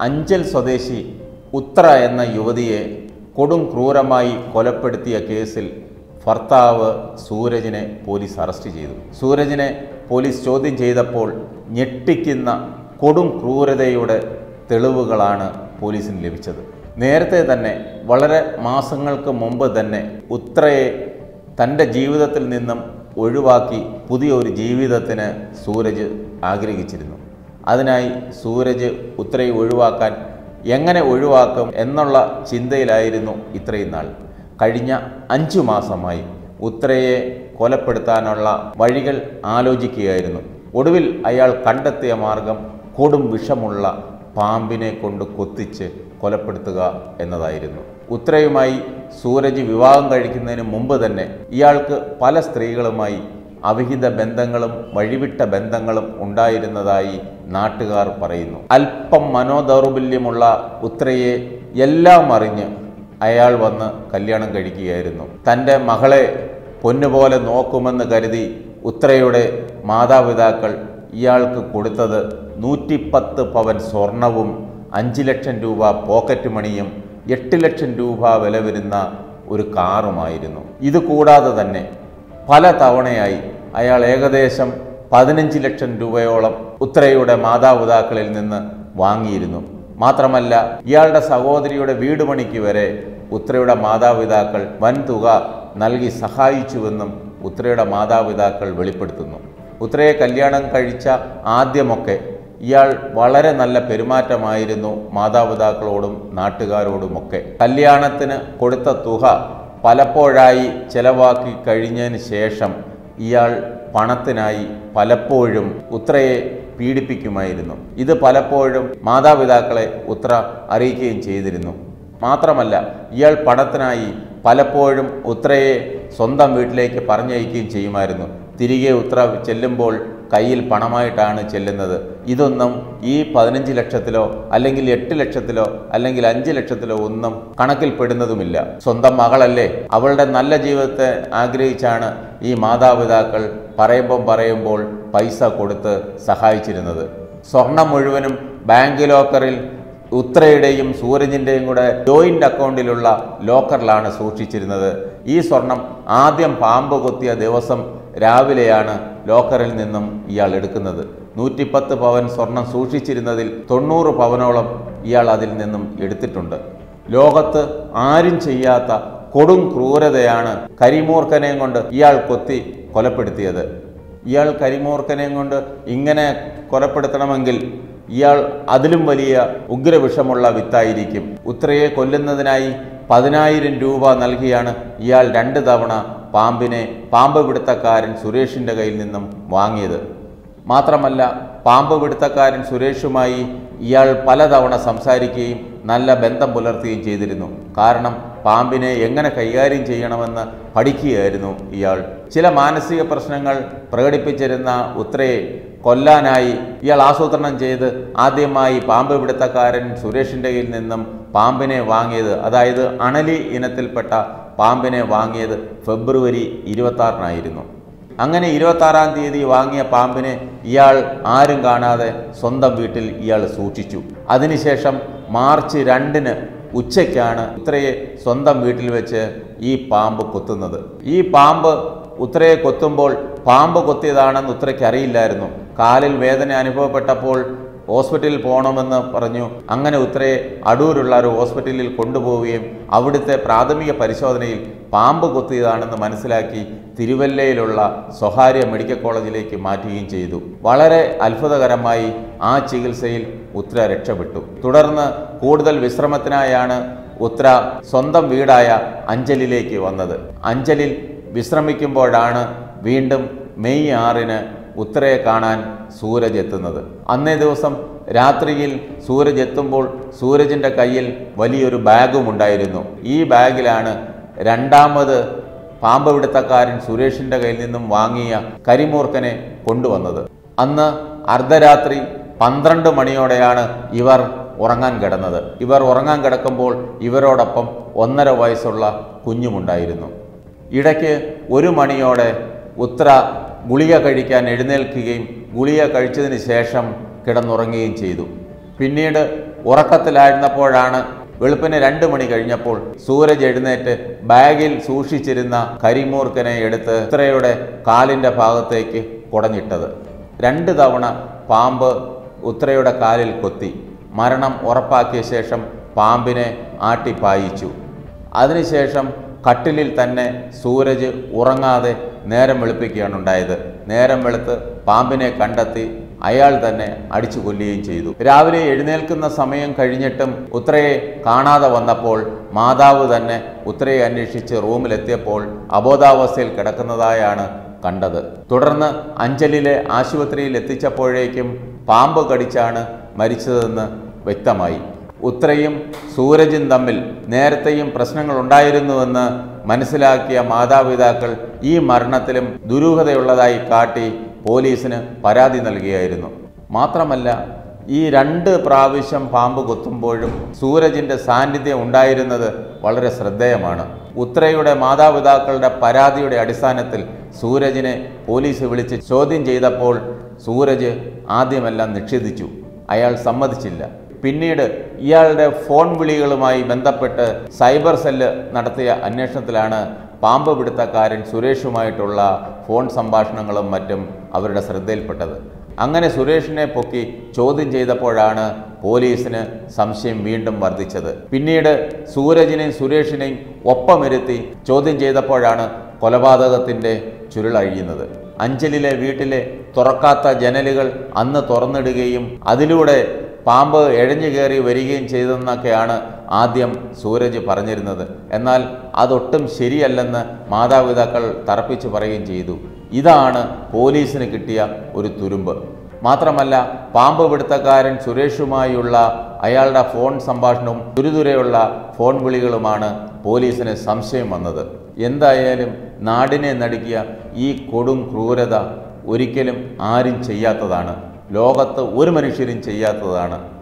അഞ്ചൽ സ്വദേശി ഉത്ര എന്ന യുവതിയെ കൊടും ക്രൂരമായി കൊലപ്പെടുത്തിയ കേസിൽ ഭർത്താവ് സൂരജിനെ പോലീസ് അറസ്റ്റ് ചെയ്തു സൂരജിനെ പോലീസ് ചോദ്യം ചെയ്തപ്പോൾ ഞെട്ടിക്കുന്ന കൊടും ക്രൂരതയുടെ തെളിവുകളാണ് പോലീസിന് ലഭിച്ചത് നേരത്തെ തന്നെ വളരെ മാസങ്ങൾക്ക് മുമ്പ് തന്നെ ഉത്രയെ തൻ്റെ ജീവിതത്തിൽ നിന്നും ഒഴിവാക്കി പുതിയൊരു ജീവിതത്തിന് സൂരജ് ആഗ്രഹിച്ചിരുന്നു അതിനായി സൂരജ് ഉത്രയെ ഒഴിവാക്കാൻ എങ്ങനെ ഒഴിവാക്കും എന്നുള്ള ചിന്തയിലായിരുന്നു ഇത്രയും നാൾ കഴിഞ്ഞ അഞ്ചു മാസമായി ഉത്രയെ കൊലപ്പെടുത്താനുള്ള വഴികൾ ആലോചിക്കുകയായിരുന്നു ഒടുവിൽ അയാൾ കണ്ടെത്തിയ മാർഗം കൊടും വിഷമുള്ള പാമ്പിനെ കൊണ്ട് കൊത്തിച്ച് കൊലപ്പെടുത്തുക എന്നതായിരുന്നു ഉത്രയുമായി സൂരജ് വിവാഹം കഴിക്കുന്നതിന് മുമ്പ് തന്നെ ഇയാൾക്ക് പല സ്ത്രീകളുമായി അവിഹിത ബന്ധങ്ങളും വഴിവിട്ട ബന്ധങ്ങളും ഉണ്ടായിരുന്നതായി നാട്ടുകാർ പറയുന്നു അല്പം മനോദൗർബല്യമുള്ള ഉത്രയെ എല്ലാം അറിഞ്ഞ് അയാൾ വന്ന് കല്യാണം കഴിക്കുകയായിരുന്നു തൻ്റെ മകളെ പൊന്നുപോലെ നോക്കുമെന്ന് കരുതി ഉത്രയുടെ മാതാപിതാക്കൾ ഇയാൾക്ക് കൊടുത്തത് നൂറ്റിപ്പത്ത് പവൻ സ്വർണവും അഞ്ച് ലക്ഷം രൂപ പോക്കറ്റ് മണിയും എട്ട് ലക്ഷം രൂപ വില വരുന്ന ഒരു കാറുമായിരുന്നു ഇത് കൂടാതെ തന്നെ പല തവണയായി അയാൾ ഏകദേശം പതിനഞ്ച് ലക്ഷം രൂപയോളം ഉത്രയുടെ മാതാപിതാക്കളിൽ നിന്ന് വാങ്ങിയിരുന്നു മാത്രമല്ല ഇയാളുടെ സഹോദരിയുടെ വീട് പണിക്ക് വരെ ഉത്രയുടെ മാതാപിതാക്കൾ വൻതുക നൽകി സഹായിച്ചുവെന്നും ഉത്രയുടെ മാതാപിതാക്കൾ വെളിപ്പെടുത്തുന്നു ഉത്രയെ കല്യാണം കഴിച്ച ആദ്യമൊക്കെ ഇയാൾ വളരെ നല്ല പെരുമാറ്റമായിരുന്നു മാതാപിതാക്കളോടും നാട്ടുകാരോടുമൊക്കെ കല്യാണത്തിന് കൊടുത്ത തുക പലപ്പോഴായി ചെലവാക്കി കഴിഞ്ഞതിന് ശേഷം ഇയാൾ പണത്തിനായി പലപ്പോഴും ഉത്രയെ പീഡിപ്പിക്കുമായിരുന്നു ഇത് പലപ്പോഴും മാതാപിതാക്കളെ ഉത്ര അറിയിക്കുകയും ചെയ്തിരുന്നു മാത്രമല്ല ഇയാൾ പണത്തിനായി പലപ്പോഴും ഉത്രയെ സ്വന്തം വീട്ടിലേക്ക് പറഞ്ഞയക്കുകയും ചെയ്യുമായിരുന്നു തിരികെ ഉത്ര ചെല്ലുമ്പോൾ കയ്യിൽ പണമായിട്ടാണ് ചെല്ലുന്നത് ഇതൊന്നും ഈ പതിനഞ്ച് ലക്ഷത്തിലോ അല്ലെങ്കിൽ എട്ട് ലക്ഷത്തിലോ അല്ലെങ്കിൽ അഞ്ച് ലക്ഷത്തിലോ ഒന്നും കണക്കിൽപ്പെടുന്നതുമില്ല സ്വന്തം മകളല്ലേ അവളുടെ നല്ല ജീവിതത്തെ ആഗ്രഹിച്ചാണ് ഈ മാതാപിതാക്കൾ പറയുമ്പം പറയുമ്പോൾ പൈസ കൊടുത്ത് സഹായിച്ചിരുന്നത് സ്വർണം മുഴുവനും ബാങ്ക് ലോക്കറിൽ ഉത്രയുടെയും സൂരജിൻ്റെയും കൂടെ ജോയിൻ്റ് അക്കൗണ്ടിലുള്ള ലോക്കറിലാണ് സൂക്ഷിച്ചിരുന്നത് ഈ സ്വർണം ആദ്യം പാമ്പ് കൊത്തിയ ദിവസം രാവിലെയാണ് ലോക്കറിൽ നിന്നും ഇയാൾ എടുക്കുന്നത് നൂറ്റിപ്പത്ത് പവൻ സ്വർണം സൂക്ഷിച്ചിരുന്നതിൽ തൊണ്ണൂറ് പവനോളം ഇയാൾ അതിൽ നിന്നും എടുത്തിട്ടുണ്ട് ലോകത്ത് ആരും ചെയ്യാത്ത കൊടും ക്രൂരതയാണ് കരിമൂർഖനെയും കൊണ്ട് ഇയാൾ കൊത്തി കൊലപ്പെടുത്തിയത് ഇയാൾ കരിമൂർഖനെയും കൊണ്ട് ഇങ്ങനെ കൊലപ്പെടുത്തണമെങ്കിൽ ഇയാൾ അതിലും വലിയ ഉഗ്രവിഷമുള്ള വിത്തായിരിക്കും ഉത്രയെ കൊല്ലുന്നതിനായി പതിനായിരം രൂപ നൽകിയാണ് ഇയാൾ രണ്ട് തവണ പാമ്പിനെ പാമ്പ് പിടുത്തക്കാരൻ സുരേഷിൻ്റെ കയ്യിൽ നിന്നും വാങ്ങിയത് മാത്രമല്ല പാമ്പ് പിടുത്തക്കാരൻ സുരേഷുമായി ഇയാൾ പലതവണ സംസാരിക്കുകയും നല്ല ബന്ധം പുലർത്തുകയും ചെയ്തിരുന്നു കാരണം പാമ്പിനെ എങ്ങനെ കൈകാര്യം ചെയ്യണമെന്ന് പഠിക്കുകയായിരുന്നു ഇയാൾ ചില മാനസിക പ്രശ്നങ്ങൾ പ്രകടിപ്പിച്ചിരുന്ന ഉത്രയെ കൊല്ലാനായി ഇയാൾ ആസൂത്രണം ചെയ്ത് ആദ്യമായി പാമ്പ് പിടുത്തക്കാരൻ സുരേഷിൻ്റെ കയ്യിൽ നിന്നും പാമ്പിനെ വാങ്ങിയത് അതായത് അണലി ഇനത്തിൽപ്പെട്ട പാമ്പിനെ വാങ്ങിയത് ഫെബ്രുവരി ഇരുപത്താറിനായിരുന്നു അങ്ങനെ ഇരുപത്താറാം തീയതി വാങ്ങിയ പാമ്പിനെ ഇയാൾ ആരും കാണാതെ സ്വന്തം വീട്ടിൽ ഇയാൾ സൂക്ഷിച്ചു അതിനുശേഷം മാർച്ച് രണ്ടിന് ഉച്ചയ്ക്കാണ് ഉത്രയെ സ്വന്തം വീട്ടിൽ വെച്ച് ഈ പാമ്പ് കൊത്തുന്നത് ഈ പാമ്പ് ഉത്രയെ കൊത്തുമ്പോൾ പാമ്പ് കൊത്തിയതാണെന്ന് ഉത്രയ്ക്ക് അറിയില്ലായിരുന്നു കാലിൽ വേദന അനുഭവപ്പെട്ടപ്പോൾ ഹോസ്പിറ്റലിൽ പോകണമെന്ന് പറഞ്ഞു അങ്ങനെ ഉത്രയെ അടൂരുള്ള ഒരു ഹോസ്പിറ്റലിൽ കൊണ്ടുപോവുകയും അവിടുത്തെ പ്രാഥമിക പരിശോധനയിൽ പാമ്പ് കൊത്തിയതാണെന്ന് മനസ്സിലാക്കി തിരുവല്ലയിലുള്ള സ്വകാര്യ മെഡിക്കൽ കോളേജിലേക്ക് മാറ്റുകയും ചെയ്തു വളരെ അത്ഭുതകരമായി ആ ചികിത്സയിൽ ഉത്ര രക്ഷപ്പെട്ടു തുടർന്ന് കൂടുതൽ വിശ്രമത്തിനായാണ് ഉത്ര സ്വന്തം വീടായ അഞ്ചലിലേക്ക് വന്നത് അഞ്ചലിൽ വിശ്രമിക്കുമ്പോഴാണ് വീണ്ടും മെയ് ആറിന് ഉത്തരയെ കാണാൻ സൂരജ് എത്തുന്നത് അന്നേ ദിവസം രാത്രിയിൽ സൂരജ് എത്തുമ്പോൾ സൂരജിൻ്റെ കയ്യിൽ വലിയൊരു ബാഗും ഉണ്ടായിരുന്നു ഈ ബാഗിലാണ് രണ്ടാമത് പാമ്പ് പിടുത്തക്കാരൻ സുരേഷിൻ്റെ കയ്യിൽ നിന്നും വാങ്ങിയ കരിമൂർക്കനെ കൊണ്ടുവന്നത് അന്ന് അർദ്ധരാത്രി പന്ത്രണ്ട് മണിയോടെയാണ് ഇവർ ഉറങ്ങാൻ കിടന്നത് ഇവർ ഉറങ്ങാൻ കിടക്കുമ്പോൾ ഇവരോടൊപ്പം ഒന്നര വയസ്സുള്ള കുഞ്ഞുമുണ്ടായിരുന്നു ഇടയ്ക്ക് ഒരു മണിയോടെ ഉത്ര ഗുളിക കഴിക്കാൻ എഴുന്നേൽക്കുകയും ഗുളിക കഴിച്ചതിന് ശേഷം കിടന്നുറങ്ങുകയും ചെയ്തു പിന്നീട് ഉറക്കത്തിലായിരുന്നപ്പോഴാണ് വെളുപ്പിന് രണ്ട് മണി കഴിഞ്ഞപ്പോൾ സൂരജ് എഴുന്നേറ്റ് ബാഗിൽ സൂക്ഷിച്ചിരുന്ന കരിമൂർക്കനെ എടുത്ത് ഉത്രയുടെ കാലിൻ്റെ ഭാഗത്തേക്ക് കുടഞ്ഞിട്ടത് രണ്ട് തവണ പാമ്പ് ഉത്രയുടെ കാലിൽ കൊത്തി മരണം ഉറപ്പാക്കിയ ശേഷം പാമ്പിനെ ആട്ടിപ്പായിച്ചു അതിനുശേഷം കട്ടിലിൽ തന്നെ സൂരജ് ഉറങ്ങാതെ നേരം വെളുപ്പിക്കുകയാണ് ഉണ്ടായത് നേരം വെളുത്ത് പാമ്പിനെ കണ്ടെത്തി അയാൾ തന്നെ അടിച്ചു കൊല്ലുകയും ചെയ്തു രാവിലെ എഴുന്നേൽക്കുന്ന സമയം കഴിഞ്ഞിട്ടും ഉത്രയെ കാണാതെ വന്നപ്പോൾ മാതാവ് തന്നെ ഉത്രയെ അന്വേഷിച്ച് റൂമിലെത്തിയപ്പോൾ അബോധാവസ്ഥയിൽ കിടക്കുന്നതായാണ് കണ്ടത് തുടർന്ന് അഞ്ചലിലെ ആശുപത്രിയിൽ എത്തിച്ചപ്പോഴേക്കും പാമ്പ് കടിച്ചാണ് മരിച്ചതെന്ന് വ്യക്തമായി ഉത്രയും സൂരജും തമ്മിൽ നേരത്തെയും പ്രശ്നങ്ങൾ ഉണ്ടായിരുന്നുവെന്ന് മനസ്സിലാക്കിയ മാതാപിതാക്കൾ ഈ മരണത്തിലും ദുരൂഹതയുള്ളതായി കാട്ടി പോലീസിന് പരാതി നൽകിയായിരുന്നു മാത്രമല്ല ഈ രണ്ട് പ്രാവശ്യം പാമ്പ് കൊത്തുമ്പോഴും സൂരജിന്റെ സാന്നിധ്യം ഉണ്ടായിരുന്നത് വളരെ ശ്രദ്ധേയമാണ് ഉത്രയുടെ മാതാപിതാക്കളുടെ പരാതിയുടെ അടിസ്ഥാനത്തിൽ സൂരജിനെ പോലീസ് വിളിച്ച് ചോദ്യം ചെയ്തപ്പോൾ സൂരജ് ആദ്യമെല്ലാം നിഷേധിച്ചു അയാൾ സമ്മതിച്ചില്ല പിന്നീട് ഇയാളുടെ ഫോൺ വിളികളുമായി ബന്ധപ്പെട്ട് സൈബർ സെല്ല് നടത്തിയ അന്വേഷണത്തിലാണ് പാമ്പ് പിടുത്തക്കാരൻ സുരേഷുമായിട്ടുള്ള ഫോൺ സംഭാഷണങ്ങളും മറ്റും അവരുടെ ശ്രദ്ധയിൽപ്പെട്ടത് അങ്ങനെ സുരേഷിനെ പൊക്കി ചോദ്യം ചെയ്തപ്പോഴാണ് പോലീസിന് സംശയം വീണ്ടും വർദ്ധിച്ചത് പിന്നീട് സൂരജിനെയും സുരേഷിനെയും ഒപ്പമിരുത്തി ചോദ്യം ചെയ്തപ്പോഴാണ് കൊലപാതകത്തിൻ്റെ ചുരുളഴിയുന്നത് അഞ്ചലിലെ വീട്ടിലെ തുറക്കാത്ത ജനലുകൾ അന്ന് തുറന്നിടുകയും അതിലൂടെ പാമ്പ് എഴഞ്ഞു കയറി വരികയും ചെയ്തെന്നൊക്കെയാണ് ആദ്യം സൂരജ് പറഞ്ഞിരുന്നത് എന്നാൽ അതൊട്ടും ശരിയല്ലെന്ന് മാതാപിതാക്കൾ തറപ്പിച്ചു പറയുകയും ചെയ്തു ഇതാണ് പോലീസിന് കിട്ടിയ ഒരു തുരുമ്പ് മാത്രമല്ല പാമ്പ് പിടുത്തക്കാരൻ സുരേഷുമായുള്ള അയാളുടെ ഫോൺ സംഭാഷണവും തുരുതുരെയുള്ള ഫോൺ വിളികളുമാണ് പോലീസിന് സംശയം വന്നത് എന്തായാലും നാടിനെ നടുക്കിയ ഈ കൊടും ക്രൂരത ഒരിക്കലും ആരും ചെയ്യാത്തതാണ് ലോകത്ത് ഒരു മനുഷ്യരും ചെയ്യാത്തതാണ്